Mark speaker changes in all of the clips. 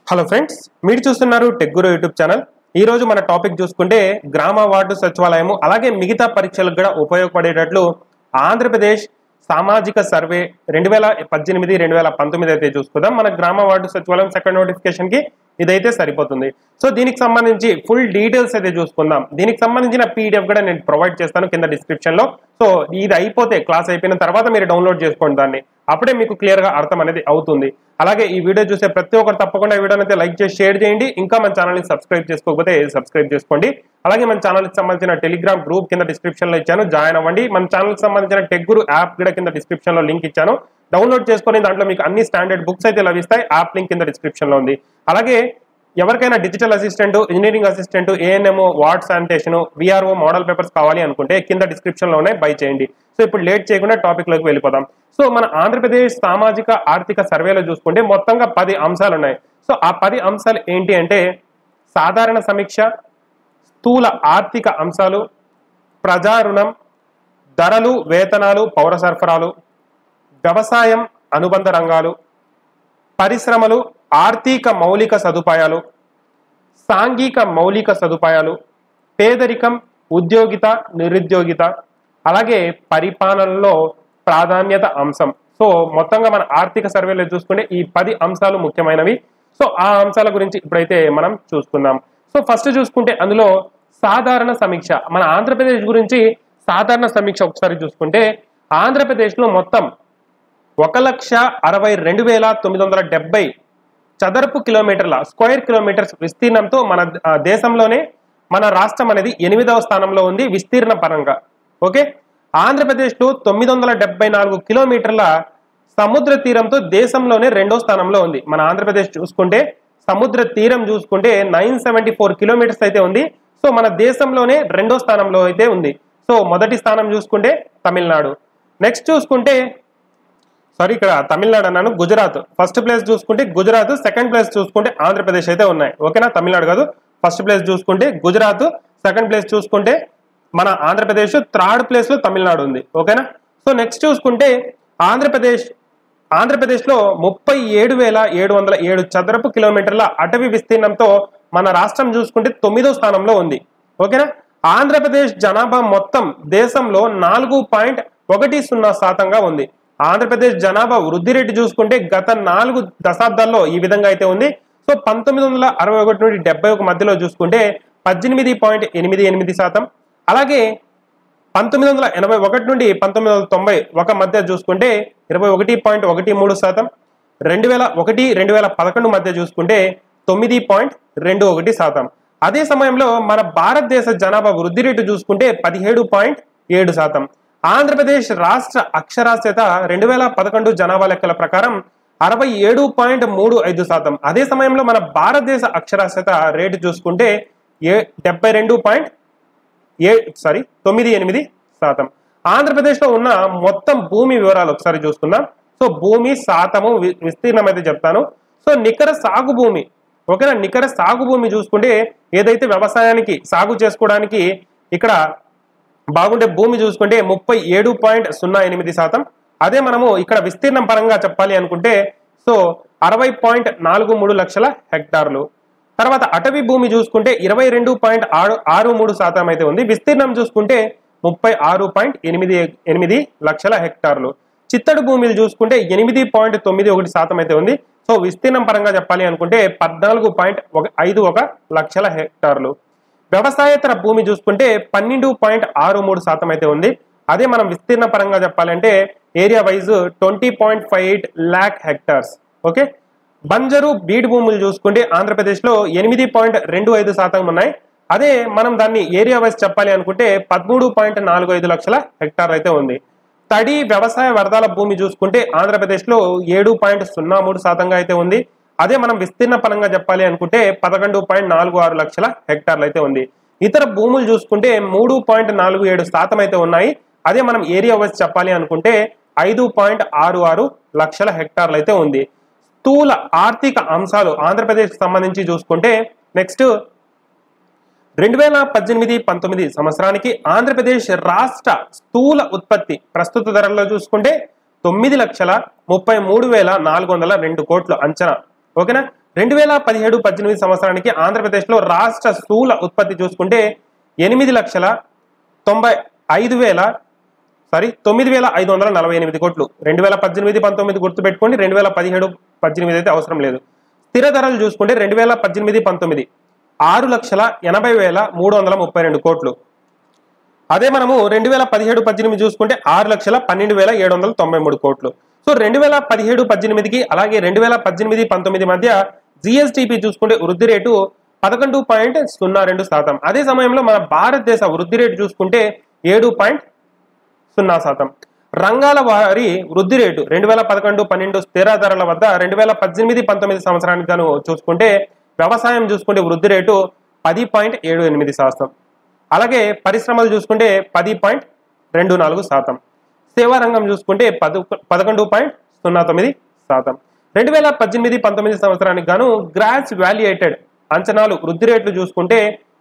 Speaker 1: hello friends మీరు చూస్తున్నారు tech గురు YouTube channel ఈ రోజు మన టాపిక్ చూసుకుంటే గ్రామ వార్డు సచివాలయము అలాగే మిగతా పరీక్షలకు కూడా ఉపయోగపడేటట్లు ఆంధ్రప్రదేశ్ సామాజిక సర్వే రెండు వేల పద్దెనిమిది రెండు వేల పంతొమ్మిది అయితే చూసుకుందాం మన గ్రామ వార్డు సచివాలయం సెకండ్ నోటిఫికేషన్ కి ఇదైతే సరిపోతుంది సో దీనికి సంబంధించి ఫుల్ డీటెయిల్స్ అయితే చూసుకుందాం దీనికి సంబంధించిన పీడిఎఫ్ కూడా నేను ప్రొవైడ్ చేస్తాను కింద డిస్క్రిప్షన్ లో సో ఇది అయిపోతే క్లాస్ అయిపోయిన తర్వాత మీరు డౌన్లోడ్ చేసుకోండి దాన్ని అప్పుడే మీకు క్లియర్ గా అర్థం అనేది అవుతుంది అలాగే ఈ వీడియో చూసే ప్రతి ఒక్కరు తప్పకుండా ఈ వీడియోని అయితే లైక్ చేసి షేర్ చేయండి ఇంకా మన ఛానల్ ని సబ్స్క్రైబ్ చేసుకోకపోతే సబ్స్క్రైబ్ చేసుకోండి అలాగే మన ఛానల్ కి సంబంధించిన టెలిగ్రామ్ గ్రూప్ కింద డిస్క్రిప్షన్ లో ఇచ్చాను జాయిన్ అవ్వండి మన ఛానల్ కి సంబంధించిన టెక్ గురు యాప్ కూడా కింద డిస్క్రిప్షన్ లో లింక్ ఇచ్చాను డౌన్లోడ్ చేసుకొని దాంట్లో మీకు అన్ని స్టాండర్డ్ బుక్స్ అయితే లభిస్తాయి యాప్ లింక్ కింద డిస్క్రిప్షన్ లో ఉంది అలాగే ఎవరికైనా digital assistant engineering assistant ANM ward sanitation VRO model papers కావాలి అనుకుంటే కింద డిస్క్రిప్షన్ లోనే బై చేయండి సో ఇప్పుడు లేట్ చేయకుండా టాపిక్ లోకి వెళ్ళిపోదాం సో మన ఆంధ్రప్రదేశ్ సామాజిక ఆర్థిక సర్వేలో చూసుకుంటే మొత్తంగా పది అంశాలు ఉన్నాయి సో ఆ పది అంశాలు ఏంటి అంటే సాధారణ సమీక్ష స్థూల ఆర్థిక అంశాలు ప్రజా రుణం ధరలు వేతనాలు పౌర సరఫరాలు వ్యవసాయం అనుబంధ రంగాలు పరిశ్రమలు ఆర్థిక మౌలిక సదుపాయాలు సాంఘిక మౌలిక సదుపాయాలు పేదరికం ఉద్యోగిత నిరుద్యోగిత అలాగే పరిపాలనలో ప్రాధాన్యత అంశం సో మొత్తంగా మన ఆర్థిక సర్వేలో చూసుకుంటే ఈ పది అంశాలు ముఖ్యమైనవి సో ఆ అంశాల గురించి ఇప్పుడైతే మనం చూసుకుందాం సో ఫస్ట్ చూసుకుంటే అందులో సాధారణ సమీక్ష మన ఆంధ్రప్రదేశ్ గురించి సాధారణ సమీక్ష ఒకసారి చూసుకుంటే ఆంధ్రప్రదేశ్లో మొత్తం ఒక లక్ష అరవై రెండు వేల తొమ్మిది వందల డెబ్బై చదరపు కిలోమీటర్ల స్క్వేర్ కిలోమీటర్స్ విస్తీర్ణంతో మన ఆ, దేశంలోనే మన రాష్ట్రం అనేది ఎనిమిదవ స్థానంలో ఉంది విస్తీర్ణ పరంగా ఓకే ఆంధ్రప్రదేశ్లో తొమ్మిది వందల డెబ్బై నాలుగు కిలోమీటర్ల సముద్ర తీరంతో దేశంలోనే రెండో స్థానంలో ఉంది మన ఆంధ్రప్రదేశ్ చూసుకుంటే సముద్ర తీరం చూసుకుంటే నైన్ సెవెంటీ ఫోర్ కిలోమీటర్స్ అయితే ఉంది సో మన దేశంలోనే రెండో స్థానంలో అయితే ఉంది సో మొదటి స్థానం చూసుకుంటే తమిళనాడు నెక్స్ట్ చూసుకుంటే సారీ ఇక్కడ తమిళనాడు అన్నాను గుజరాత్ ఫస్ట్ ప్లేస్ చూసుకుంటే గుజరాత్ సెకండ్ ప్లేస్ చూసుకుంటే ఆంధ్రప్రదేశ్ అయితే ఉన్నాయి ఓకేనా తమిళనాడు కాదు ఫస్ట్ ప్లేస్ చూసుకుంటే గుజరాత్ సెకండ్ ప్లేస్ చూసుకుంటే మన ఆంధ్రప్రదేశ్ థర్డ్ ప్లేస్ లో తమిళనాడు ఉంది ఓకేనా సో నెక్స్ట్ చూసుకుంటే ఆంధ్రప్రదేశ్ ఆంధ్రప్రదేశ్లో ముప్పై ఏడు వేల ఏడు వందల ఏడు చదరపు కిలోమీటర్ల అటవీ విస్తీర్ణంతో మన రాష్ట్రం చూసుకుంటే తొమ్మిదో స్థానంలో ఉంది ఓకేనా ఆంధ్రప్రదేశ్ జనాభా మొత్తం దేశంలో నాలుగు పాయింట్ ఒకటి సున్నా శాతంగా ఉంది ఆంధ్రప్రదేశ్ జనాభా వృద్ధి రేటు చూసుకుంటే గత నాలుగు దశాబ్దాల్లో ఈ విధంగా అయితే ఉంది సో పంతొమ్మిది వందల అరవై ఒకటి నుండి డెబ్బై ఒక మధ్యలో చూసుకుంటే పద్దెనిమిది పాయింట్ ఎనిమిది ఎనిమిది శాతం అలాగే పంతొమ్మిది వందల ఎనభై ఒకటి నుండి పంతొమ్మిది వందల తొంభై ఒక మధ్య చూసుకుంటే ఇరవై ఒకటి పాయింట్ ఒకటి మూడు శాతం రెండు వేల ఒకటి రెండు వేల పదకొండు మధ్య చూసుకుంటే తొమ్మిది పాయింట్ రెండు ఒకటి శాతం అదే సమయంలో మన భారతదేశ జనాభా వృద్ధి రేటు చూసుకుంటే పదిహేడు పాయింట్ ఏడు శాతం ఆంధ్రప్రదేశ్ రాష్ట్ర అక్షరాస్యత రెండు వేల పదకొండు జనాభా లెక్కల ప్రకారం అరవై ఏడు పాయింట్ మూడు ఐదు శాతం అదే సమయంలో మన భారతదేశ అక్షరాస్యత రేటు చూసుకుంటే ఏ డెబ్బై రెండు పాయింట్ ఏ సారీ తొమ్మిది ఎనిమిది శాతం ఆంధ్రప్రదేశ్లో ఉన్న మొత్తం భూమి వివరాలు ఒకసారి చూసుకుందాం సో భూమి శాతము వి- విస్తీర్ణం అయితే చెప్తాను సో నికర సాగు భూమి ఓకేనా నికర సాగు భూమి చూసుకుంటే ఏదైతే వ్యవసాయానికి సాగు చేసుకోవడానికి ఇక్కడ బాగుండే భూమి చూసుకుంటే ముప్పై ఏడు పాయింట్ సున్నా ఎనిమిది శాతం అదే మనము ఇక్కడ విస్తీర్ణం పరంగా చెప్పాలి అనుకుంటే సో అరవై పాయింట్ నాలుగు మూడు లక్షల హెక్టార్లు తర్వాత అటవీ భూమి చూసుకుంటే ఇరవై రెండు పాయింట్ ఆరు ఆరు మూడు శాతం అయితే ఉంది విస్తీర్ణం చూసుకుంటే ముప్పై ఆరు పాయింట్ ఎనిమిది ఎనిమిది లక్షల హెక్టార్లు చిత్తడి భూమిలు చూసుకుంటే ఎనిమిది పాయింట్ తొమ్మిది ఒకటి శాతం అయితే ఉంది సో విస్తీర్ణం పరంగా చెప్పాలి అనుకుంటే పద్నాలుగు పాయింట్ ఒక ఐదు ఒక లక్షల హెక్టార్లు వ్యవసాయేతర భూమి చూసుకుంటే పన్నెండు పాయింట్ ఆరు మూడు శాతం అయితే ఉంది అదే మనం విస్తీర్ణ పరంగా చెప్పాలంటే area wise twenty point five eight lakh hectares okay బంజరు బీడ్ భూములు చూసుకుంటే ఆంధ్రప్రదేశ్లో ఎనిమిది పాయింట్ రెండు ఐదు శాతం ఉన్నాయి అదే మనం దాన్ని ఏరియా వైజ్ చెప్పాలి అనుకుంటే పదమూడు పాయింట్ నాలుగు ఐదు లక్షల హెక్టార్ అయితే ఉంది తడి వ్యవసాయ వ్యర్థాల భూమి చూసుకుంటే ఆంధ్రప్రదేశ్లో ఏడు పాయింట్ సున్నా మూడు శాతంగా అయితే ఉంది అదే మనం విస్తీర్ణ పరంగా చెప్పాలి అనుకుంటే పదకొండు పాయింట్ నాలుగు ఆరు లక్షల హెక్టార్లు అయితే ఉంది ఇతర భూములు చూసుకుంటే మూడు పాయింట్ నాలుగు ఏడు శాతం అయితే ఉన్నాయి అదే మనం ఏరియా వైజ్ చెప్పాలి అనుకుంటే ఐదు పాయింట్ ఆరు ఆరు లక్షల హెక్టార్లు అయితే ఉంది స్థూల ఆర్థిక అంశాలు ఆంధ్రప్రదేశ్కి సంబంధించి చూసుకుంటే నెక్స్ట్ రెండు వేల పద్దెనిమిది పంతొమ్మిది సంవత్సరానికి ఆంధ్రప్రదేశ్ రాష్ట్ర స్థూల ఉత్పత్తి ప్రస్తుత ధరల్లో చూసుకుంటే తొమ్మిది లక్షల ముప్పై మూడు వేల నాలుగు వందల రెండు కోట్లు అంచనా ఓకేనా రెండు వేల పదిహేడు పద్దెనిమిది సంవత్సరానికి ఆంధ్రప్రదేశ్లో రాష్ట్ర స్థూల ఉత్పత్తి చూసుకుంటే ఎనిమిది లక్షల తొంభై ఐదు వేల సారీ తొమ్మిది వేల ఐదు వందల నలభై ఎనిమిది కోట్లు రెండు వేల పద్దెనిమిది పంతొమ్మిది గుర్తుపెట్టుకోండి రెండు వేల పదిహేడు పద్దెనిమిది అయితే అవసరం లేదు స్థిర ధరలు చూసుకుంటే రెండు వేల పద్దెనిమిది పంతొమ్మిది ఆరు లక్షల ఎనభై వేల మూడు వందల ముప్పై రెండు కోట్లు అదే మనము రెండు వేల పదిహేడు పద్దెనిమిది చూసుకుంటే ఆరు లక్షల పన్నెండు వేల ఏడు వందల తొంభై మూడు కోట్లు సో రెండు వేల పదిహేడు పద్దెనిమిదికి అలాగే రెండు వేల పద్దెనిమిది పంతొమ్మిది మధ్య జిఎస్టిపి చూసుకుంటే వృద్ధి రేటు పదకొండు పాయింట్ సున్నా రెండు శాతం అదే సమయంలో మన భారతదేశ వృద్ధి రేటు చూసుకుంటే ఏడు పాయింట్ సున్నా శాతం రంగాల వారి వృద్ధి రేటు రెండు వేల పదకొండు పన్నెండు స్థిర ధరల వద్ద రెండు వేల పద్దెనిమిది పంతొమ్మిది సంవత్సరానికి గాను చూసుకుంటే వ్యవసాయం చూసుకుంటే వృద్ధి రేటు పది పాయింట్ ఏడు ఎనిమిది శాతం అలాగే పరిశ్రమలు చూసుకుంటే పది పాయింట్ రెండు నాలుగు శాతం సేవా రంగం చూసుకుంటే పదు పదకొండు పాయింట్ సున్నా తొమ్మిది శాతం రెండు వేల పద్దెనిమిది పంతొమ్మిది సంవత్సరానికి గాను గ్రాస్ వాల్యుయేటెడ్ అంచనాలు వృద్ధి రేట్లు చూసుకుంటే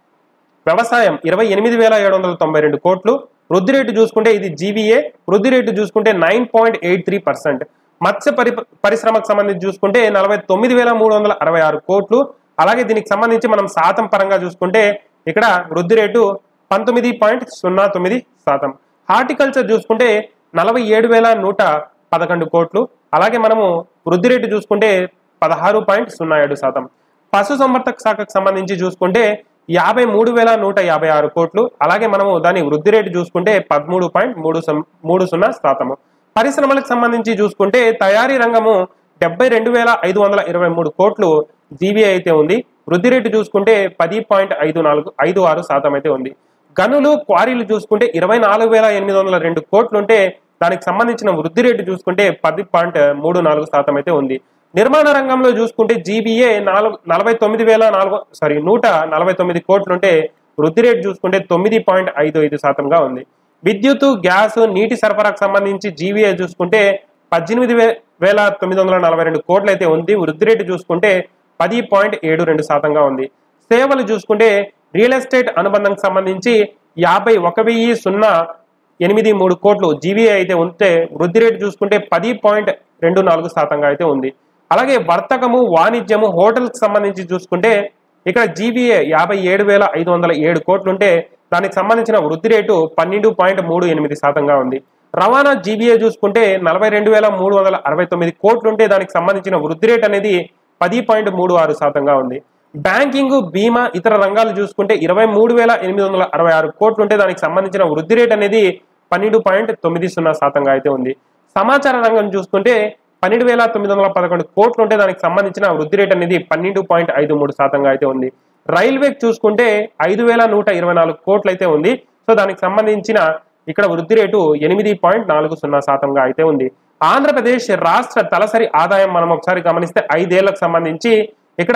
Speaker 1: వ్యవసాయం ఇరవై ఎనిమిది వేల ఏడు వందల తొంభై రెండు కోట్లు వృద్ధి రేటు చూసుకుంటే ఇది జీవీఏ వృద్ధి రేటు చూసుకుంటే nine point eight three percent మత్స్య పరి పరిశ్రమకు సంబంధించి చూసుకుంటే నలభై తొమ్మిది వేల మూడు వందల అరవై ఆరు కోట్లు అలాగే దీనికి సంబంధించి మనం శాతం పరంగా చూసుకుంటే ఇక్కడ వృద్ధి రేటు పంతొమ్మిది పాయింట్ సున్నా తొమ్మిది శాతం హార్టికల్చర్ చూసుకుంటే నలభై ఏడు వేల నూట పదకొండు కోట్లు అలాగే మనము వృద్ధి రేటు చూసుకుంటే పదహారు పాయింట్ సున్నా ఏడు శాతం పశు సంవర్ధక శాఖకు సంబంధించి చూసుకుంటే యాభై మూడు వేల నూట యాభై ఆరు కోట్లు అలాగే మనము దాని వృద్ధి రేటు చూసుకుంటే పదమూడు పాయింట్ మూడు సం- మూడు సున్నా శాతము పరిశ్రమలకు సంబంధించి చూసుకుంటే తయారీ రంగము డెబ్బై రెండు వేల ఐదు వందల ఇరవై మూడు కోట్లు జీవీ అయితే ఉంది వృద్ధి రేటు చూసుకుంటే పది పాయింట్ ఐదు నాలుగు ఐదు ఆరు శాతం అయితే ఉంది గనులు క్వారీలు చూసుకుంటే ఇరవై నాలుగు వేల ఎనిమిది వందల రెండు కోట్లు ఉంటే దానికి సంబంధించిన వృద్ధి రేటు చూసుకుంటే పది పాయింట్ మూడు నాలుగు శాతం అయితే ఉంది నిర్మాణ రంగంలో చూసుకుంటే జీబీఏ నాలుగు నలభై తొమ్మిది వేల నాలుగు సారీ నూట నలభై తొమ్మిది కోట్లుంటే వృద్ధి రేటు చూసుకుంటే తొమ్మిది పాయింట్ ఐదు ఐదు శాతంగా ఉంది విద్యుత్ గ్యాస్ నీటి సరఫరాకు సంబంధించి జీవీఏ చూసుకుంటే పద్దెనిమిది వే- వేల తొమ్మిది వందల నలభై రెండు కోట్లు అయితే ఉంది వృద్ధి రేటు చూసుకుంటే పది పాయింట్ ఏడు రెండు శాతంగా ఉంది సేవలు చూసుకుంటే రియల్ ఎస్టేట్ అనుబంధంకి సంబంధించి యాభై ఒక వెయ్యి సున్నా ఎనిమిది మూడు కోట్లు జీవీఏ అయితే ఉంటే వృద్ధి రేటు చూసుకుంటే పది పాయింట్ రెండు నాలుగు శాతంగా అయితే ఉంది అలాగే వర్తకము వాణిజ్యము హోటల్కి సంబంధించి చూసుకుంటే ఇక్కడ జీబీఏ యాభై ఏడు వేల ఐదు వందల ఏడు కోట్లుంటే దానికి సంబంధించిన వృద్ధి రేటు పన్నెండు పాయింట్ మూడు ఎనిమిది శాతంగా ఉంది రవాణా జీబీఏ చూసుకుంటే నలభై రెండు వేల మూడు వందల అరవై తొమ్మిది కోట్లుంటే దానికి సంబంధించిన వృద్ధి రేట్ అనేది పది పాయింట్ మూడు ఆరు శాతంగా ఉంది బ్యాంకింగ్ బీమా ఇతర రంగాలు చూసుకుంటే ఇరవై మూడు వేల ఎనిమిది వందల అరవై ఆరు కోట్లుంటే దానికి సంబంధించిన వృద్ధి రేట్ అనేది పన్నెండు పాయింట్ తొమ్మిది సున్నా శాతంగా అయితే ఉంది సమాచార రంగం చూసుకుంటే పన్నెండు వేల తొమ్మిది వందల పదకొండు కోట్లు ఉంటే దానికి సంబంధించిన వృద్ధి రేట్ అనేది పన్నెండు పాయింట్ ఐదు మూడు శాతంగా అయితే ఉంది రైల్వే చూసుకుంటే ఐదు వేల నూట ఇరవై నాలుగు కోట్లు అయితే ఉంది సో దానికి సంబంధించిన ఇక్కడ వృద్ధి రేటు ఎనిమిది పాయింట్ నాలుగు సున్నా శాతంగా అయితే ఉంది ఆంధ్రప్రదేశ్ రాష్ట్ర తలసరి ఆదాయం మనం ఒకసారి గమనిస్తే ఐదేళ్లకు సంబంధించి ఇక్కడ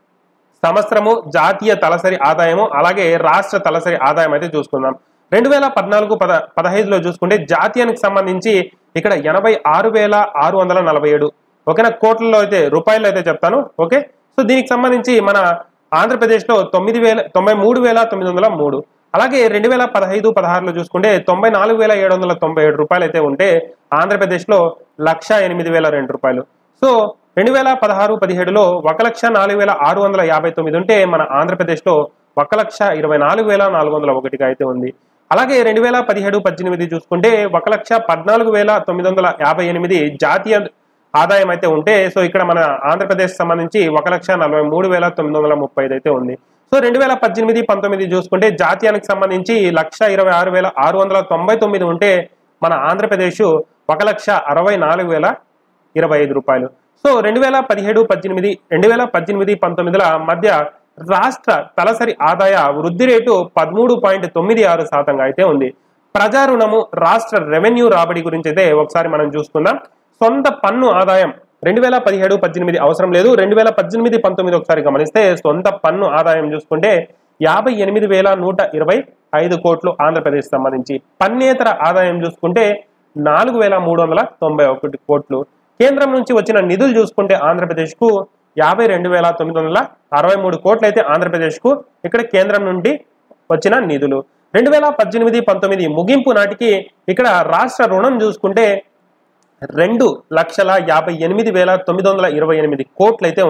Speaker 1: సంవత్సరము జాతీయ తలసరి ఆదాయము అలాగే రాష్ట్ర తలసరి ఆదాయం అయితే చూసుకుందాం రెండు వేల పద్నాలుగు పద పదహైదులో చూసుకుంటే జాతీయానికి సంబంధించి ఇక్కడ ఎనభై ఆరు వేల ఆరు వందల నలభై ఏడు ఓకేనా కోట్లలో అయితే రూపాయలు అయితే చెప్తాను ఓకే సో దీనికి సంబంధించి మన ఆంధ్రప్రదేశ్లో తొమ్మిది వేల తొంభై మూడు వేల తొమ్మిది వందల మూడు అలాగే రెండు వేల పదహైదు పదహారులో చూసుకుంటే తొంభై నాలుగు వేల ఏడు వందల తొంభై ఏడు రూపాయలు అయితే ఉంటే ఆంధ్రప్రదేశ్లో లక్ష ఎనిమిది వేల రెండు రూపాయలు సో రెండు వేల పదహారు పదిహేడులో ఒక లక్ష నాలుగు వేల ఆరు వందల యాభై తొమ్మిది ఉంటే మన ఆంధ్రప్రదేశ్లో ఒక లక్ష ఇరవై నాలుగు వేల నాలుగు వందల ఒకటిగా అయితే ఉంది అలాగే రెండు వేల పదిహేడు పద్దెనిమిది చూసుకుంటే ఒక లక్ష పద్నాలుగు వేల తొమ్మిది వందల యాభై ఎనిమిది జాతీయ ఆదాయం అయితే ఉంటే సో ఇక్కడ మన ఆంధ్రప్రదేశ్ సంబంధించి ఒక లక్ష నలభై మూడు వేల తొమ్మిది వందల ముప్పై ఐదు అయితే ఉంది సో రెండు వేల పద్దెనిమిది పంతొమ్మిది చూసుకుంటే జాతీయానికి సంబంధించి లక్ష ఇరవై ఆరు వేల ఆరు వందల తొంభై తొమ్మిది ఉంటే మన ఆంధ్రప్రదేశ్ ఒక లక్ష అరవై నాలుగు వేల ఇరవై ఐదు రూపాయలు సో రెండు వేల పదిహేడు పద్దెనిమిది రెండు వేల పద్దెనిమిది పంతొమ్మిదిల మధ్య రాష్ట్ర తలసరి ఆదాయ వృద్ధి రేటు పదమూడు పాయింట్ తొమ్మిది ఆరు శాతంగా అయితే ఉంది ప్రజా రుణము రాష్ట్ర రెవెన్యూ రాబడి గురించి అయితే ఒకసారి మనం చూసుకుందాం సొంత పన్ను ఆదాయం రెండు వేల పదిహేడు పద్దెనిమిది అవసరం లేదు రెండు వేల పద్దెనిమిది పంతొమ్మిది ఒకసారి గమనిస్తే సొంత పన్ను ఆదాయం చూసుకుంటే యాభై ఎనిమిది వేల నూట ఇరవై ఐదు కోట్లు ఆంధ్రప్రదేశ్ సంబంధించి పన్నేతర ఆదాయం చూసుకుంటే నాలుగు వేల మూడు వందల తొంభై ఒకటి కోట్లు కేంద్రం నుంచి వచ్చిన నిధులు చూసుకుంటే ఆంధ్రప్రదేశ్కు యాభై రెండు వేల తొమ్మిది వందల అరవై మూడు కోట్లు అయితే ఆంధ్రప్రదేశ్కు ఇక్కడ కేంద్రం నుండి వచ్చిన నిధులు రెండు వేల పద్దెనిమిది పంతొమ్మిది ముగింపు నాటికి ఇక్కడ రాష్ట్ర రుణం చూసుకుంటే రెండు లక్షల యాభై ఎనిమిది వేల తొమ్మిది వందల ఇరవై ఎనిమిది కోట్లు అయితే ఉంది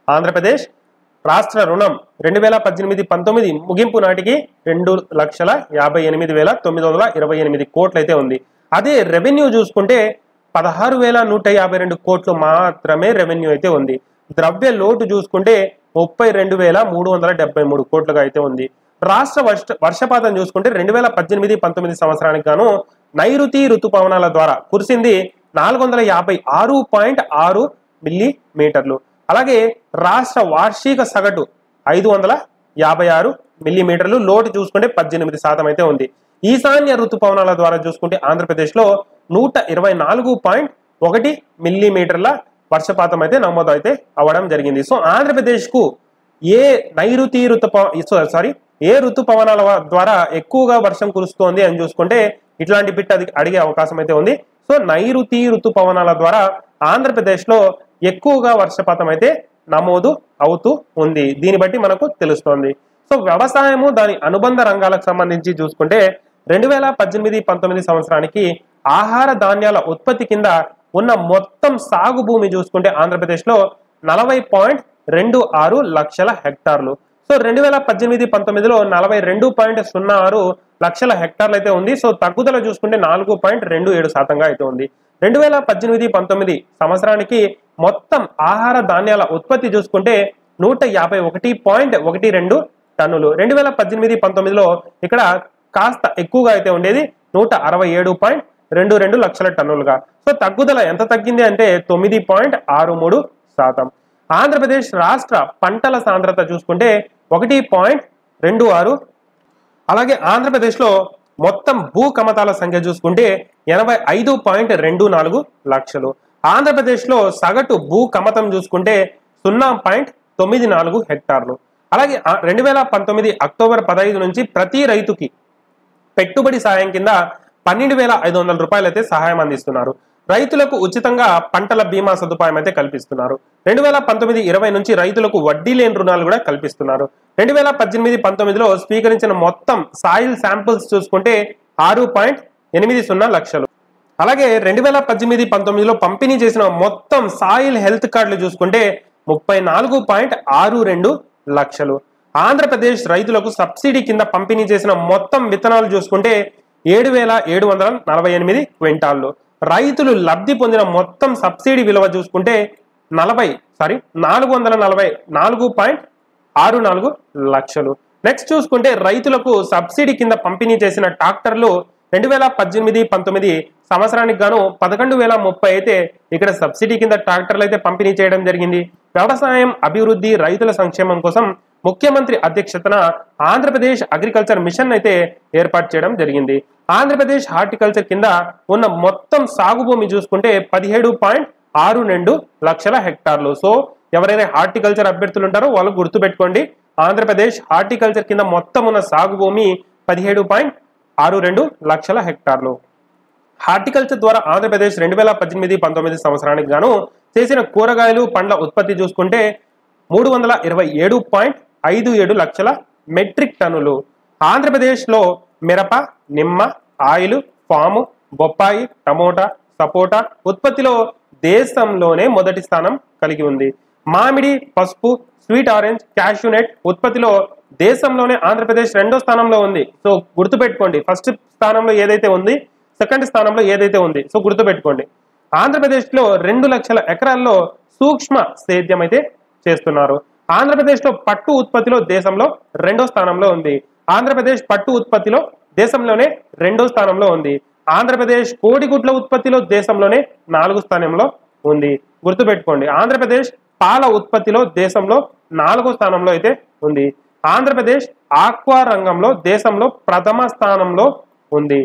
Speaker 1: ఆంధ్రప్రదేశ్ రాష్ట్ర రుణం రెండు వేల పద్దెనిమిది పంతొమ్మిది ముగింపు నాటికి రెండు లక్షల యాభై ఎనిమిది వేల తొమ్మిది వందల ఇరవై ఎనిమిది కోట్లు అయితే ఉంది అదే రెవెన్యూ చూసుకుంటే పదహారు వేల నూట యాభై రెండు కోట్లు మాత్రమే రెవెన్యూ అయితే ఉంది ద్రవ్య లోటు చూసుకుంటే ముప్పై రెండు వేల మూడు వందల డెబ్బై మూడు కోట్లుగా అయితే ఉంది రాష్ట్ర వర్ష వర్షపాతం చూసుకుంటే రెండు వేల పద్దెనిమిది పంతొమ్మిది సంవత్సరానికి గాను నైరుతి ఋతుపవనాల ద్వారా కురిసింది నాలుగు వందల యాభై ఆరు పాయింట్ ఆరు మిల్లీ మీటర్లు అలాగే రాష్ట్ర వార్షిక సగటు ఐదు వందల యాభై ఆరు మిల్లీమీటర్లు లోటు చూసుకుంటే పద్దెనిమిది శాతం అయితే ఉంది ఈశాన్య ఋతుపవనాల ద్వారా చూసుకుంటే ఆంధ్రప్రదేశ్లో నూట ఇరవై నాలుగు పాయింట్ ఒకటి మిల్లీమీటర్ల వర్షపాతం అయితే నమోదు అయితే అవ్వడం జరిగింది సో ఆంధ్రప్రదేశ్కు ఏ నైరుతి ఋతుప సారీ ఏ ఋతుపవనాల వ- ద్వారా ఎక్కువగా వర్షం కురుస్తోంది అని చూసుకుంటే ఇట్లాంటి బిట్ అది అడిగే అవకాశం అయితే ఉంది సో నైరుతి ఋతుపవనాల ద్వారా ఆంధ్రప్రదేశ్లో ఎక్కువగా వర్షపాతం అయితే నమోదు అవుతూ ఉంది దీన్ని బట్టి మనకు తెలుస్తోంది సో వ్యవసాయము దాని అనుబంధ రంగాలకు సంబంధించి చూసుకుంటే రెండు వేల పద్దెనిమిది పంతొమ్మిది సంవత్సరానికి ఆహార ధాన్యాల ఉత్పత్తి కింద ఉన్న మొత్తం సాగు భూమి చూసుకుంటే ఆంధ్రప్రదేశ్లో నలభై పాయింట్ రెండు ఆరు లక్షల హెక్టార్లు సో రెండు వేల పద్దెనిమిది పంతొమ్మిదిలో నలభై రెండు పాయింట్ సున్నా ఆరు లక్షల హెక్టార్లు అయితే ఉంది సో తగ్గుదల చూసుకుంటే నాలుగు పాయింట్ రెండు ఏడు శాతంగా అయితే ఉంది రెండు వేల పద్దెనిమిది పంతొమ్మిది సంవత్సరానికి మొత్తం ఆహార ధాన్యాల ఉత్పత్తి చూసుకుంటే నూట యాభై ఒకటి పాయింట్ ఒకటి రెండు టన్నులు రెండు వేల పద్దెనిమిది పంతొమ్మిదిలో ఇక్కడ కాస్త ఎక్కువగా అయితే ఉండేది నూట అరవై ఏడు పాయింట్ రెండు రెండు లక్షల టన్నులుగా సో తగ్గుదల ఎంత తగ్గింది అంటే తొమ్మిది పాయింట్ ఆరు మూడు శాతం ఆంధ్రప్రదేశ్ రాష్ట్ర పంటల సాంద్రత చూసుకుంటే ఒకటి పాయింట్ రెండు ఆరు అలాగే ఆంధ్రప్రదేశ్లో మొత్తం భూ కమతాల సంఖ్య చూసుకుంటే ఎనభై ఐదు పాయింట్ రెండు నాలుగు లక్షలు ఆంధ్రప్రదేశ్లో సగటు భూ కమతం చూసుకుంటే సున్నా పాయింట్ తొమ్మిది నాలుగు హెక్టార్లు అలాగే రెండు వేల పంతొమ్మిది అక్టోబర్ పదహైదు నుంచి ప్రతి రైతుకి పెట్టుబడి సాయం కింద పన్నెండు వేల ఐదు వందల రూపాయలు అయితే సహాయం అందిస్తున్నారు రైతులకు ఉచితంగా పంటల బీమా సదుపాయం అయితే కల్పిస్తున్నారు రెండు వేల పంతొమ్మిది ఇరవై నుంచి రైతులకు వడ్డీ లేని రుణాలు కూడా కల్పిస్తున్నారు రెండు వేల పద్దెనిమిది పంతొమ్మిదిలో స్వీకరించిన మొత్తం సాయిల్ శాంపిల్స్ చూసుకుంటే ఆరు పాయింట్ ఎనిమిది సున్నా లక్షలు అలాగే రెండు వేల పద్దెనిమిది పంతొమ్మిదిలో పంపిణీ చేసిన మొత్తం సాయిల్ హెల్త్ కార్డులు చూసుకుంటే ముప్పై నాలుగు పాయింట్ ఆరు రెండు లక్షలు ఆంధ్రప్రదేశ్ రైతులకు సబ్సిడీ కింద పంపిణీ చేసిన మొత్తం విత్తనాలు చూసుకుంటే ఏడు వేల ఏడు వందల నలభై ఎనిమిది క్వింటాళ్ళు రైతులు లబ్ధి పొందిన మొత్తం సబ్సిడీ విలువ చూసుకుంటే నలభై సారీ నాలుగు వందల నలభై నాలుగు పాయింట్ ఆరు నాలుగు లక్షలు నెక్స్ట్ చూసుకుంటే రైతులకు సబ్సిడీ కింద పంపిణీ చేసిన ట్రాక్టర్లు రెండు వేల పద్దెనిమిది పంతొమ్మిది సంవత్సరానికి గాను పదకొండు వేల ముప్పై అయితే ఇక్కడ సబ్సిడీ కింద ట్రాక్టర్లు అయితే పంపిణీ చేయడం జరిగింది వ్యవసాయం అభివృద్ధి రైతుల సంక్షేమం కోసం ముఖ్యమంత్రి అధ్యక్షతన ఆంధ్రప్రదేశ్ అగ్రికల్చర్ మిషన్ అయితే ఏర్పాటు చేయడం జరిగింది ఆంధ్రప్రదేశ్ హార్టికల్చర్ కింద ఉన్న మొత్తం సాగు భూమి చూసుకుంటే పదిహేడు పాయింట్ ఆరు రెండు లక్షల హెక్టార్లు సో ఎవరైనా హార్టికల్చర్ అభ్యర్థులు ఉంటారో వాళ్ళు గుర్తుపెట్టుకోండి ఆంధ్రప్రదేశ్ హార్టికల్చర్ కింద మొత్తం ఉన్న సాగు భూమి పదిహేడు పాయింట్ ఆరు రెండు లక్షల హెక్టార్లు హార్టికల్చర్ ద్వారా ఆంధ్రప్రదేశ్ రెండు వేల పద్దెనిమిది పంతొమ్మిది సంవత్సరానికి గాను చేసిన కూరగాయలు పండ్ల ఉత్పత్తి చూసుకుంటే మూడు వందల ఇరవై ఏడు పాయింట్ ఐదు ఏడు లక్షల మెట్రిక్ టన్నులు ఆంధ్రప్రదేశ్లో మిరప నిమ్మ ఆయిల్ పాము బొప్పాయి టమోటా సపోటా ఉత్పత్తిలో దేశంలోనే మొదటి స్థానం కలిగి ఉంది మామిడి పసుపు స్వీట్ ఆరెంజ్ క్యాష్యూనెట్ ఉత్పత్తిలో దేశంలోనే ఆంధ్రప్రదేశ్ రెండో స్థానంలో ఉంది సో గుర్తుపెట్టుకోండి ఫస్ట్ స్థానంలో ఏదైతే ఉంది సెకండ్ స్థానంలో ఏదైతే ఉంది సో గుర్తుపెట్టుకోండి ఆంధ్రప్రదేశ్లో రెండు లక్షల ఎకరాల్లో సూక్ష్మ సేద్యం అయితే చేస్తున్నారు ఆంధ్రప్రదేశ్లో పట్టు ఉత్పత్తిలో దేశంలో రెండో స్థానంలో ఉంది ఆంధ్రప్రదేశ్ పట్టు ఉత్పత్తిలో దేశంలోనే రెండో స్థానంలో ఉంది ఆంధ్రప్రదేశ్ కోడిగుడ్ల ఉత్పత్తిలో దేశంలోనే నాలుగు స్థానంలో ఉంది గుర్తుపెట్టుకోండి ఆంధ్రప్రదేశ్ పాల ఉత్పత్తిలో దేశంలో నాలుగో స్థానంలో అయితే ఉంది ఆంధ్రప్రదేశ్ ఆక్వా రంగంలో దేశంలో ప్రథమ స్థానంలో ఉంది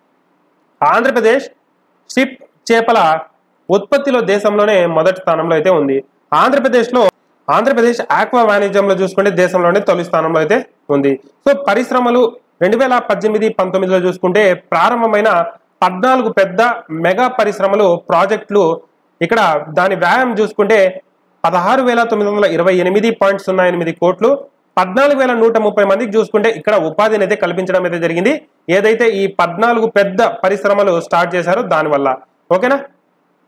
Speaker 1: ఆంధ్రప్రదేశ్ షిప్ చేపల ఉత్పత్తిలో దేశంలోనే మొదటి స్థానంలో అయితే ఉంది ఆంధ్రప్రదేశ్లో ఆంధ్రప్రదేశ్ ఆక్వా వాణిజ్యంలో చూసుకుంటే దేశంలోనే తొలి స్థానంలో అయితే ఉంది సో పరిశ్రమలు రెండు వేల పద్దెనిమిది పంతొమ్మిదిలో చూసుకుంటే ప్రారంభమైన పద్నాలుగు పెద్ద మెగా పరిశ్రమలు ప్రాజెక్టులు ఇక్కడ దాని వ్యాయామం చూసుకుంటే పదహారు వేల తొమ్మిది వందల ఇరవై ఎనిమిది పాయింట్ సున్నా ఎనిమిది కోట్లు పద్నాలుగు వేల నూట ముప్పై మందికి చూసుకుంటే ఇక్కడ ఉపాధిని అయితే కల్పించడం అయితే జరిగింది ఏదైతే ఈ పద్నాలుగు పెద్ద పరిశ్రమలు స్టార్ట్ చేశారో దానివల్ల ఓకేనా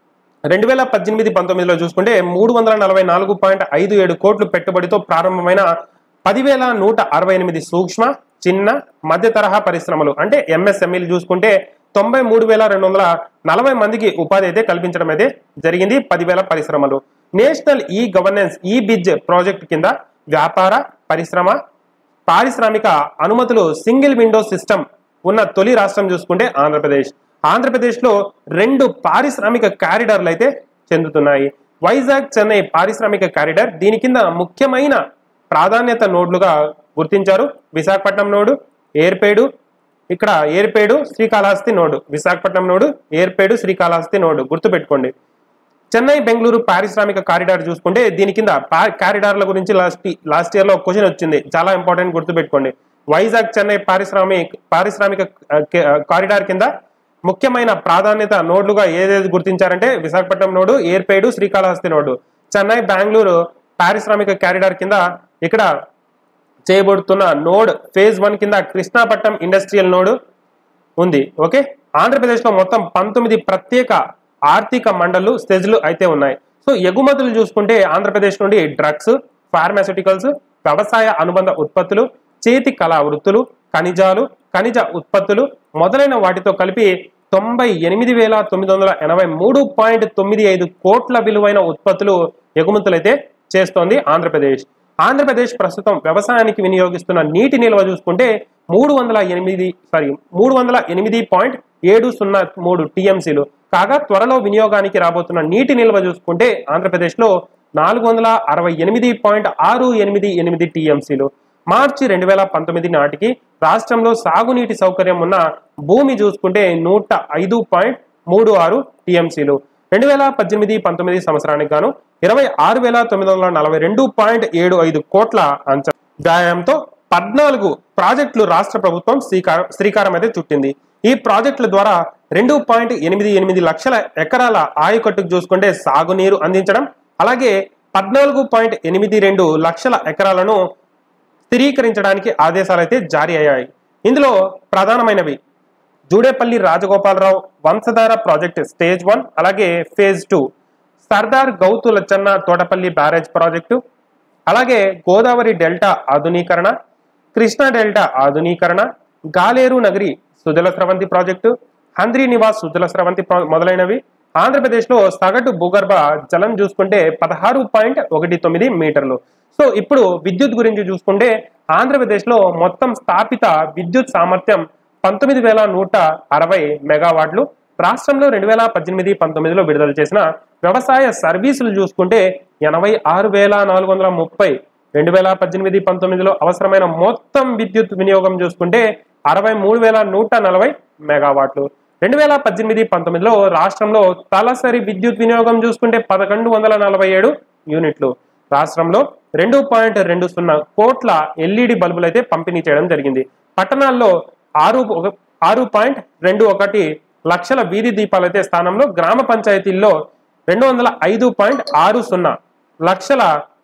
Speaker 1: రెండు వేల పద్దెనిమిది పంతొమ్మిదిలో చూసుకుంటే మూడు వందల నలభై నాలుగు పాయింట్ ఐదు ఏడు కోట్లు పెట్టుబడితో ప్రారంభమైన పదివేల నూట అరవై ఎనిమిది సూక్ష్మ చిన్న మధ్య తరహా పరిశ్రమలు అంటే ఎంఎస్ఎంఈలు చూసుకుంటే తొంభై మూడు వేల రెండు వందల నలభై మందికి ఉపాధి అయితే కల్పించడం అయితే జరిగింది పదివేల పరిశ్రమలు నేషనల్ ఈ గవర్నెన్స్ ఈ బిజ్ ప్రాజెక్ట్ కింద వ్యాపార పరిశ్రమ పారిశ్రామిక అనుమతులు సింగిల్ విండో సిస్టమ్ ఉన్న తొలి రాష్ట్రం చూసుకుంటే ఆంధ్రప్రదేశ్ ఆంధ్రప్రదేశ్లో రెండు పారిశ్రామిక కారిడార్లు అయితే చెందుతున్నాయి వైజాగ్ చెన్నై పారిశ్రామిక కారిడార్ దీని కింద ముఖ్యమైన ప్రాధాన్యత నోడ్లుగా గుర్తించారు విశాఖపట్నం నోడు ఏర్పేడు ఇక్కడ Yerpedu Srikalahasti node Visakhapatnam node Yerpedu Srikalahasti node గుర్తుపెట్టుకోండి చెన్నై బెంగళూరు పారిశ్రామిక కారిడార్ చూసుకుంటే దీని కింద కారిడార్ల గురించి లాస్ట్ లాస్ట్ ఇయర్ లో క్వశ్చన్ వచ్చింది చాలా ఇంపార్టెంట్ గుర్తుపెట్టుకోండి వైజాగ్ చెన్నై పారిశ్రామిక పారిశ్రామిక ఆ, కే- ఆ, కారిడార్ కింద ముఖ్యమైన ప్రాధాన్యత నోడ్లుగా ఏదేది గుర్తించారంటే విశాఖపట్నం నోడు ఏర్పేడు శ్రీకాళహస్తి నోడు చెన్నై బెంగళూరు పారిశ్రామిక కారిడార్ కింద ఇక్కడ చేయబడుతున్న నోడ్ ఫేజ్ వన్ కింద కృష్ణాపట్నం ఇండస్ట్రియల్ నోడ్ ఉంది ఓకే ఆంధ్రప్రదేశ్లో మొత్తం పంతొమ్మిది ప్రత్యేక ఆర్థిక మండళ్ళు స్టేజ్లు అయితే ఉన్నాయి సో ఎగుమతులు చూసుకుంటే ఆంధ్రప్రదేశ్ నుండి డ్రగ్స్ ఫార్మాస్యూటికల్స్ వ్యవసాయ అనుబంధ ఉత్పత్తులు చేతి కళా వృత్తులు ఖనిజాలు ఖనిజ ఉత్పత్తులు మొదలైన వాటితో కలిపి తొంభై ఎనిమిది వేల తొమ్మిది వందల ఎనభై మూడు పాయింట్ తొమ్మిది ఐదు కోట్ల విలువైన ఉత్పత్తులు ఎగుమతులైతే చేస్తోంది ఆంధ్రప్రదేశ్ ఆంధ్రప్రదేశ్ ప్రస్తుతం వ్యవసాయానికి వినియోగిస్తున్న నీటి నిల్వ చూసుకుంటే మూడు వందల ఎనిమిది సారీ మూడు వందల ఎనిమిది పాయింట్ ఏడు సున్నా మూడు టీఎంసీలు కాగా త్వరలో వినియోగానికి రాబోతున్న నీటి నిల్వ చూసుకుంటే ఆంధ్రప్రదేశ్లో నాలుగు వందల అరవై ఎనిమిది పాయింట్ ఆరు ఎనిమిది ఎనిమిది టీఎంసీలు మార్చి రెండు వేల పంతొమ్మిది నాటికి రాష్ట్రంలో సాగునీటి సౌకర్యం ఉన్న భూమి చూసుకుంటే నూట ఐదు పాయింట్ మూడు ఆరు టీఎంసీలు రెండు వేల పద్దెనిమిది పంతొమ్మిది సంవత్సరానికి గాను ఇరవై ఆరు వేల తొమ్మిది వందల నలభై రెండు పాయింట్ ఏడు ఐదు కోట్ల అంచనా వ్యాయంతో పద్నాలుగు ప్రాజెక్టులు రాష్ట్ర ప్రభుత్వం శ్రీకారం శ్రీకారం అయితే చుట్టింది ఈ ప్రాజెక్టుల ద్వారా రెండు పాయింట్ ఎనిమిది ఎనిమిది లక్షల ఎకరాల ఆయకట్టుకు చూసుకుంటే సాగునీరు అందించడం అలాగే పద్నాలుగు పాయింట్ ఎనిమిది రెండు లక్షల ఎకరాలను స్థిరీకరించడానికి ఆదేశాలు అయితే జారీ అయ్యాయి ఇందులో ప్రధానమైనవి Judepalli Rajagopalarao Vamsadhara project stage one అలాగే phase two Sardar Gouthu Latchanna Thotapalli barrage project అలాగే గోదావరి డెల్టా ఆధునీకరణ కృష్ణా డెల్టా ఆధునీకరణ గాలేరు నగరి సుజల స్రవంతి ప్రాజెక్టు హంద్రీ నివాస్ సుజల స్రవంతి ప్రా- మొదలైనవి ఆంధ్రప్రదేశ్లో సగటు భూగర్భ జలం చూసుకుంటే పదహారు పాయింట్ ఒకటి తొమ్మిది మీటర్లు సో ఇప్పుడు విద్యుత్ గురించి చూసుకుంటే ఆంధ్రప్రదేశ్లో మొత్తం స్థాపిత విద్యుత్ సామర్థ్యం పంతొమ్మిది వేల నూట అరవై మెగావాట్లు రాష్ట్రంలో రెండు వేల పద్దెనిమిది పంతొమ్మిదిలో విడుదల చేసిన వ్యవసాయ సర్వీసులు చూసుకుంటే ఎనభై ఆరు వేల నాలుగు వందల ముప్పై రెండు వేల పద్దెనిమిది పంతొమ్మిదిలో అవసరమైన మొత్తం విద్యుత్ వినియోగం చూసుకుంటే అరవై మూడు వేల నూట నలభై మెగావాట్లు రెండు వేల పద్దెనిమిది పంతొమ్మిదిలో రాష్ట్రంలో తలసరి విద్యుత్ వినియోగం చూసుకుంటే పదకొండు వందల నలభై ఏడు యూనిట్లు రాష్ట్రంలో రెండు పాయింట్ రెండు సున్నా కోట్ల ఎల్ఈడి బల్బులు అయితే పంపిణీ చేయడం జరిగింది పట్టణాల్లో ఆరు ఒక- ఆరు పాయింట్ రెండు ఒకటి లక్షల వీధి దీపాలు అయితే స్థానంలో గ్రామ పంచాయతీల్లో రెండు వందల ఐదు పాయింట్ ఆరు సున్నా లక్షల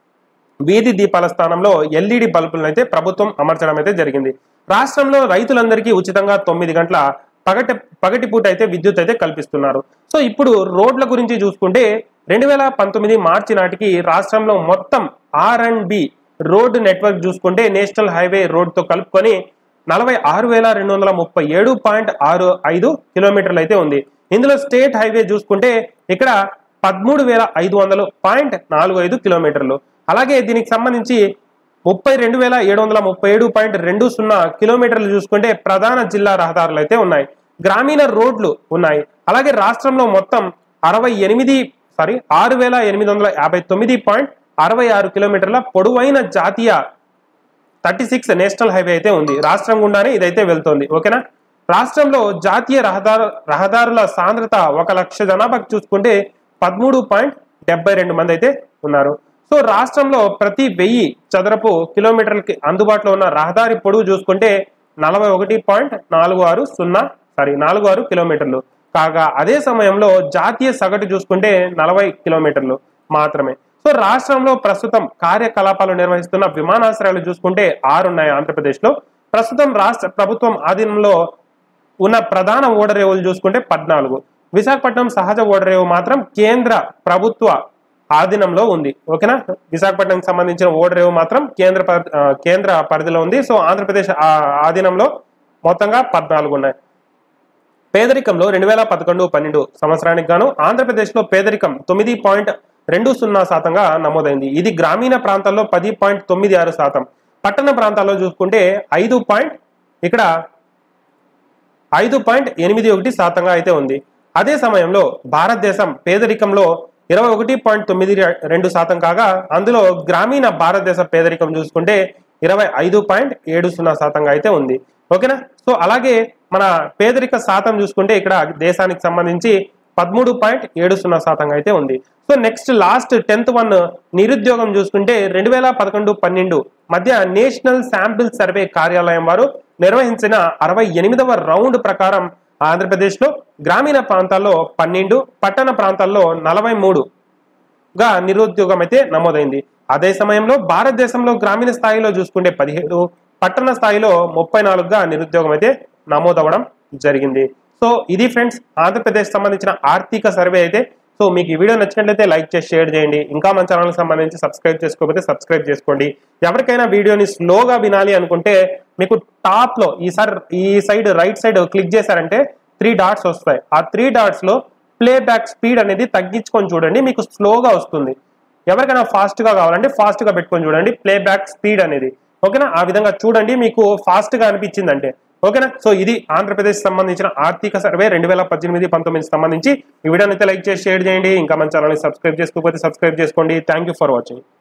Speaker 1: వీధి దీపాల స్థానంలో ఎల్ఈడి బల్బులను అయితే ప్రభుత్వం అమర్చడం అయితే జరిగింది రాష్ట్రంలో రైతులందరికీ ఉచితంగా తొమ్మిది గంటల పగటి పగటిపూట అయితే విద్యుత్ అయితే కల్పిస్తున్నారు సో ఇప్పుడు రోడ్ల గురించి చూసుకుంటే రెండు వేల పంతొమ్మిది మార్చి నాటికి రాష్ట్రంలో మొత్తం R and B road network చూసుకుంటే నేషనల్ హైవే రోడ్ తో కలుపుకొని నలభై ఆరు వేల రెండు వందల ముప్పై ఏడు పాయింట్ ఆరు ఐదు కిలోమీటర్లు అయితే ఉంది ఇందులో స్టేట్ హైవే చూసుకుంటే ఇక్కడ పదమూడు వేల ఐదు వందలు పాయింట్ నాలుగు ఐదు కిలోమీటర్లు అలాగే దీనికి సంబంధించి ముప్పై రెండు వేల ఏడు వందల ముప్పై ఏడు పాయింట్ రెండు సున్నా కిలోమీటర్లు చూసుకుంటే ప్రధాన జిల్లా రహదారులు అయితే ఉన్నాయి గ్రామీణ రోడ్లు ఉన్నాయి అలాగే రాష్ట్రంలో మొత్తం అరవై ఎనిమిది సారీ ఆరు వేల ఎనిమిది వందల యాభై తొమ్మిది పాయింట్ అరవై ఆరు కిలోమీటర్ల పొడవైన జాతీయ థర్టీ సిక్స్ నేషనల్ హైవే అయితే ఉంది రాష్ట్రం గుండానే ఇదైతే వెళ్తోంది ఓకేనా రాష్ట్రంలో జాతీయ రహదారు రహదారుల సాంద్రత ఒక లక్ష జనాభాకు చూసుకుంటే పదమూడు పాయింట్ డెబ్బై రెండు మంది అయితే ఉన్నారు సో రాష్ట్రంలో ప్రతి వెయ్యి చదరపు కిలోమీటర్లకి అందుబాటులో ఉన్న రహదారి పొడవు చూసుకుంటే నలభై ఒకటి పాయింట్ నాలుగు ఆరు సున్నా సారీ నాలుగు ఆరు కిలోమీటర్లు కాగా అదే సమయంలో జాతీయ సగటు చూసుకుంటే నలభై కిలోమీటర్లు మాత్రమే సో రాష్ట్రంలో ప్రస్తుతం కార్యకలాపాలు నిర్వహిస్తున్న విమానాశ్రయాలు చూసుకుంటే ఆరు ఉన్నాయి ఆంధ్రప్రదేశ్లో ప్రస్తుతం రాష్ట్ర ప్రభుత్వం ఆధీనంలో ఉన్న ప్రధాన ఓడరేవులు చూసుకుంటే పద్నాలుగు విశాఖపట్నం సహజ ఓడరేవు మాత్రం కేంద్ర ప్రభుత్వ ఆధీనంలో ఉంది ఓకేనా విశాఖపట్నంకి సంబంధించిన ఓడరేవు మాత్రం కేంద్ర పరి- ఆ, కేంద్ర పరిధిలో ఉంది సో ఆంధ్రప్రదేశ్ ఆ, ఆధీనంలో మొత్తంగా పద్నాలుగు ఉన్నాయి పేదరికంలో రెండు వేల పదకొండు పన్నెండు సంవత్సరానికి గాను ఆంధ్రప్రదేశ్లో పేదరికం తొమ్మిది పాయింట్ రెండు సున్నా శాతంగా నమోదైంది ఇది గ్రామీణ ప్రాంతాల్లో పది పాయింట్ తొమ్మిది ఆరు శాతం పట్టణ ప్రాంతాల్లో చూసుకుంటే ఐదు పాయింట్ ఇక్కడ ఐదు పాయింట్ ఎనిమిది ఒకటి శాతంగా అయితే ఉంది అదే సమయంలో భారతదేశం పేదరికంలో ఇరవై ఒకటి పాయింట్ తొమ్మిది రెండు శాతం కాగా అందులో గ్రామీణ భారతదేశ పేదరికం చూసుకుంటే ఇరవై ఐదు పాయింట్ ఏడు సున్నా శాతంగా అయితే ఉంది ఓకేనా సో అలాగే మన పేదరిక శాతం చూసుకుంటే ఇక్కడ దేశానికి సంబంధించి పదమూడు పాయింట్ ఏడు సున్నా శాతంగా అయితే ఉంది so next last tenth one నిరుద్యోగం చూసుకుంటే రెండు వేల పదకొండు పన్నెండు మధ్య నేషనల్ శాంపిల్ సర్వే కార్యాలయం వారు నిర్వహించిన అరవై ఎనిమిదవ రౌండ్ ప్రకారం ఆంధ్రప్రదేశ్లో గ్రామీణ ప్రాంతాల్లో పన్నెండు పట్టణ ప్రాంతాల్లో నలభై మూడు గా నిరుద్యోగం అయితే నమోదైంది అదే సమయంలో భారతదేశంలో గ్రామీణ స్థాయిలో చూసుకుంటే పదిహేడు పట్టణ స్థాయిలో ముప్పై నాలుగుగా నిరుద్యోగం అయితే నమోదవడం జరిగింది సో ఇది ఫ్రెండ్స్ ఆంధ్రప్రదేశ్ సంబంధించిన ఆర్థిక సర్వే అయితే సో మీకు ఈ వీడియో నచ్చినట్లయితే లైక్ చేసి షేర్ చేయండి ఇంకా మన ఛానల్కి సంబంధించి సబ్స్క్రైబ్ చేసుకోకపోతే సబ్స్క్రైబ్ చేసుకోండి ఎవరికైనా వీడియోని స్లోగా వినాలి అనుకుంటే మీకు టాప్ లో ఈసారి ఈ సైడ్ రైట్ సైడ్ క్లిక్ చేశారంటే త్రీ డాట్స్ వస్తాయి ఆ త్రీ డాట్స్ లో ప్లే బ్యాక్ స్పీడ్ అనేది తగ్గించుకొని చూడండి మీకు స్లోగా వస్తుంది ఎవరికైనా ఫాస్ట్ గా కావాలంటే ఫాస్ట్ గా పెట్టుకొని చూడండి ప్లే బ్యాక్ స్పీడ్ అనేది ఓకేనా ఆ విధంగా చూడండి మీకు ఫాస్ట్ గా అనిపించింది అంటే ఓకేనా సో ఇది ఆంధ్రప్రదేశ్ సంబంధించిన ఆర్థిక సర్వే రెండు వేల పద్దెనిమిది పంతొమ్మిది సంబంధించి ఈ వీడియోని అయితే లైక్ చేసి షేర్ చేయండి ఇంకా మన ఛానల్ని సబ్స్క్రైబ్ చేసుకోకపోతే సబ్స్క్రైబ్ చేసుకోండి థ్యాంక్ యూ ఫర్ వాచింగ్